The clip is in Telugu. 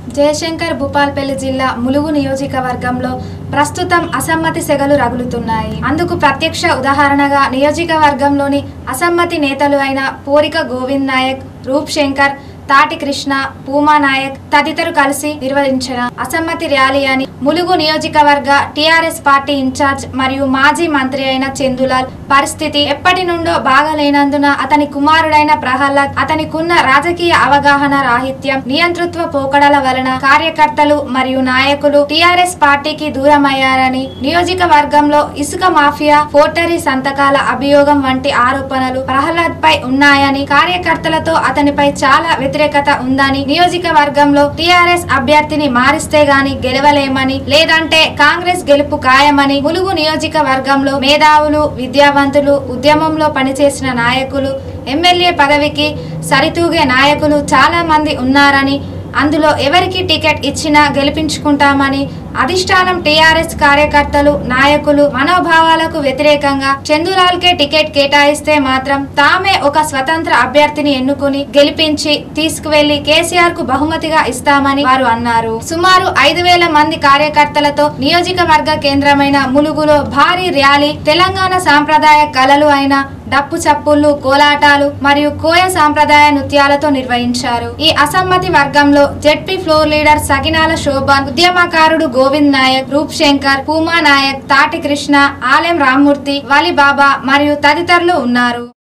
జయశంకర్ భూపాల్పల్లి జిల్లా ములుగు నియోజకవర్గంలో ప్రస్తుతం అసమ్మతి సెగలు రగులుతున్నాయి అందుకు ప్రత్యక్ష ఉదాహరణగా నియోజకవర్గంలోని అసమ్మతి నేతలు అయిన పోరిక గోవింద్ నాయక్ రూప్ శంకర్ తాటి కృష్ణ పూమా నాయక్ తదితరులు కలిసి నిర్వహించిన అసమ్మతి ర్యాలీ అని ములుగు నియోజకవర్గ టిఆర్ఎస్ పార్టీ ఇన్ఛార్జ్ మరియు మాజీ మంత్రి అయిన చందులాల్ పరిస్థితి ఎప్పటి నుండో బాగలేనందున అతని కుమారుడైన ప్రహ్లాద్ అతనికున్న రాజకీయ అవగాహన రాహిత్యం నియంతృత్వ పోకడల వలన కార్యకర్తలు మరియు నాయకులు టిఆర్ఎస్ పార్టీకి దూరమయ్యారని నియోజకవర్గంలో ఇసుక మాఫియా ఫోర్టరీ సంతకాల అభియోగం వంటి ఆరోపణలు ప్రహ్లాద్ పై ఉన్నాయని కార్యకర్తలతో అతనిపై చాలా వ్యతిరేకత ఉందని నియోజకవర్గంలో టిఆర్ఎస్ అభ్యర్థిని మారిస్తే గాని గెలవలేమని లేదంటే కాంగ్రెస్ గెలుపు ఖాయమని ములుగు నియోజకవర్గంలో మేధావులు విద్యావంతులు ఉద్యమంలో పనిచేసిన నాయకులు ఎమ్మెల్యే పదవికి సరితూగే నాయకులు చాలా మంది ఉన్నారని అందులో ఎవరికి టికెట్ ఇచ్చినా గెలిపించుకుంటామని అధిష్టానం టీఆర్ఎస్ కార్యకర్తలు నాయకులు మనోభావాలకు వ్యతిరేకంగా చందులాల్కే టికెట్ కేటాయిస్తే మాత్రం తామే ఒక స్వతంత్ర అభ్యర్థిని ఎన్నుకుని గెలిపించి తీసుకువెళ్లి కేసీఆర్ కు బహుమతిగా ఇస్తామని వారు అన్నారు సుమారు ఐదు వేల మంది కార్యకర్తలతో నియోజకవర్గ కేంద్రమైన ములుగులో భారీ ర్యాలీ తెలంగాణ సాంప్రదాయ కళలు అయిన డప్పు చప్పుళ్ళు కోలాటాలు మరియు కోయ సాంప్రదాయ నృత్యాలతో నిర్వహించారు ఈ అసమ్మతి వర్గంలో ZP floor leader Saginala Shobhan ఉద్యమకారుడు గోవింద్ నాయక్ రూప్ శంకర్ పూమా నాయక్ తాటి కృష్ణ ఆలెం రామ్మూర్తి వలి బాబా మరియు తదితరులు ఉన్నారు